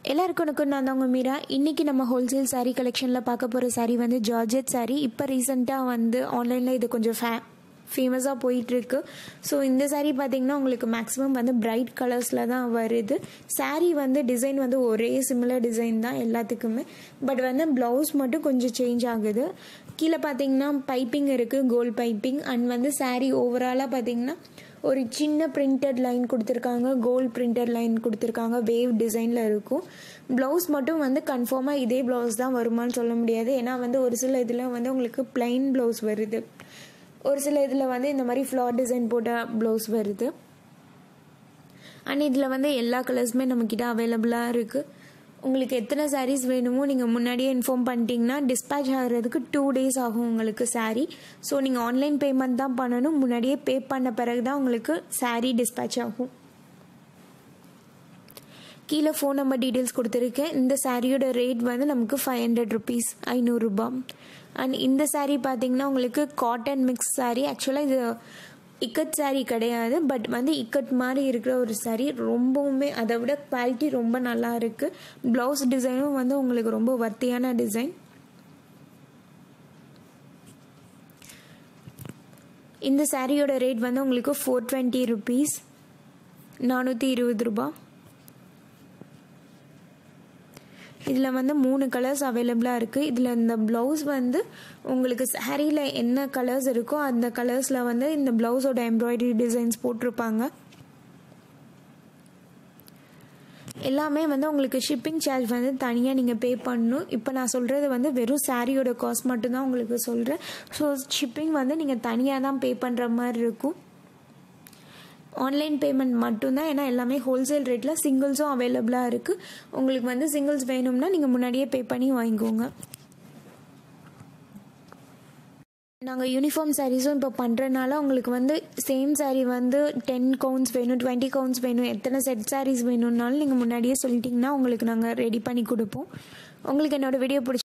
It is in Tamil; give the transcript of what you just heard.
எல்லாருக்கும் வணக்கம் நான் தான் உங்கள் மீரா இன்றைக்கி நம்ம ஹோல்சேல் saree கலெக்ஷனில் பார்க்க போகிற saree வந்து ஜார்ஜெட் saree இப்போ ரீசெண்டாக வந்து ஆன்லைனில் இது கொஞ்சம் ஃபே ஃபேமஸாக போயிட்டுருக்கு ஸோ இந்த saree பார்த்தீங்கன்னா உங்களுக்கு மேக்ஸிமம் வந்து பிரைட் கலர்ஸில் தான் வருது saree வந்து டிசைன் வந்து ஒரே சிமிலர் டிசைன் தான் எல்லாத்துக்குமே பட் வந்து ப்ளவுஸ் மட்டும் கொஞ்சம் சேஞ்ச் ஆகுது கீழே பார்த்தீங்கன்னா பைப்பிங் இருக்குது கோல்ட் பைப்பிங் அண்ட் வந்து saree ஓவராலாக பார்த்தீங்கன்னா ஒரு சின்ன பிரிண்டட் லைன் கொடுத்துருக்காங்க கோல்ட் பிரிண்டட் லைன் கொடுத்துருக்காங்க வேவ் டிசைனில் இருக்கும் ப்ளவுஸ் மட்டும் வந்து கன்ஃபார்மாக இதே ப்ளவுஸ் தான் வருமான்னு சொல்ல முடியாது ஏன்னா வந்து ஒரு சில இதில் வந்து உங்களுக்கு பிளைன் ப்ளவுஸ் வருது ஒரு சில இதில் வந்து இந்த மாதிரி ஃப்ளார் டிசைன் போட்ட ப்ளவுஸ் வருது அண்ட் இதில் வந்து எல்லா கலர்ஸுமே நம்மக்கிட்ட அவைலபிளாக இருக்குது உங்களுக்கு எத்தனை சாரீஸ் வேணுமோ நீங்கள் முன்னாடியே இன்ஃபார்ம் பண்ணிட்டீங்கன்னா டிஸ்பேச் ஆகிறதுக்கு டூ டேஸ் ஆகும் உங்களுக்கு சாரீ ஸோ நீங்கள் ஆன்லைன் பேமெண்ட் தான் பண்ணணும் முன்னாடியே பே பண்ண பிறகு தான் உங்களுக்கு சாரீ டிஸ்பேச் ஆகும் கீழே ஃபோன் நம்பர் டீட்டெயில்ஸ் கொடுத்துருக்கேன் இந்த சாரியோட ரேட் வந்து நமக்கு ஃபைவ் ஹண்ட்ரட் ருபீஸ் ஐநூறுரூபா அண்ட் இந்த சாரீ பார்த்தீங்கன்னா உங்களுக்கு காட்டன் மிக்ஸ் சாரீ ஆக்சுவலாக இது இக்கட் சாரீ கிடையாது பட் வந்து இக்கட் மாதிரி இருக்கிற ஒரு சாரீ ரொம்பவுமே அதை விட குவாலிட்டி ரொம்ப நல்லா இருக்குது ப்ளவுஸ் டிசைனும் வந்து உங்களுக்கு ரொம்ப வர்த்தியான டிசைன் இந்த சாரியோட ரேட் வந்து உங்களுக்கு ஃபோர் டுவெண்ட்டி ருபீஸ் நானூற்றி இருபது ரூபா இதில் வந்து மூணு கலர்ஸ் அவைலபிளாக இருக்குது இதில் இந்த ப்ளவுஸ் வந்து உங்களுக்கு சாரியில் என்ன கலர்ஸ் இருக்கோ அந்த கலர்ஸில் வந்து இந்த ப்ளவுஸோட எம்ப்ராய்டரி டிசைன்ஸ் போட்டிருப்பாங்க எல்லாமே வந்து உங்களுக்கு ஷிப்பிங் சார்ஜ் வந்து தனியாக நீங்கள் பே பண்ணணும் இப்போ நான் சொல்கிறது வந்து வெறும் சாரியோட காஸ்ட் மட்டும்தான் உங்களுக்கு சொல்கிறேன் ஸோ ஷிப்பிங் வந்து நீங்கள் தனியாக தான் பே பண்ணுற மாதிரி இருக்கும் ஆன்லைன் பேமெண்ட் மட்டும்தான் ஏன்னா எல்லாமே ஹோல்சேல் ரேட்டில் சிங்கிள்ஸும் அவைலபிளாக இருக்குது உங்களுக்கு வந்து சிங்கிள்ஸ் வேணும்னா நீங்கள் முன்னாடியே பே பண்ணி வாங்கிக்கோங்க நாங்கள் யூனிஃபார்ம் சாரீஸும் இப்போ பண்ணுறனால உங்களுக்கு வந்து சேம் சாரீ வந்து டென் கவுண்ட்ஸ் வேணும் டுவெண்ட்டி கவுண்ட்ஸ் வேணும் எத்தனை செட் சாரீஸ் வேணும்னாலும் நீங்கள் முன்னாடியே சொல்லிட்டிங்கன்னா உங்களுக்கு நாங்கள் ரெடி பண்ணி கொடுப்போம் உங்களுக்கு என்னோடய வீடியோ பிடிச்சி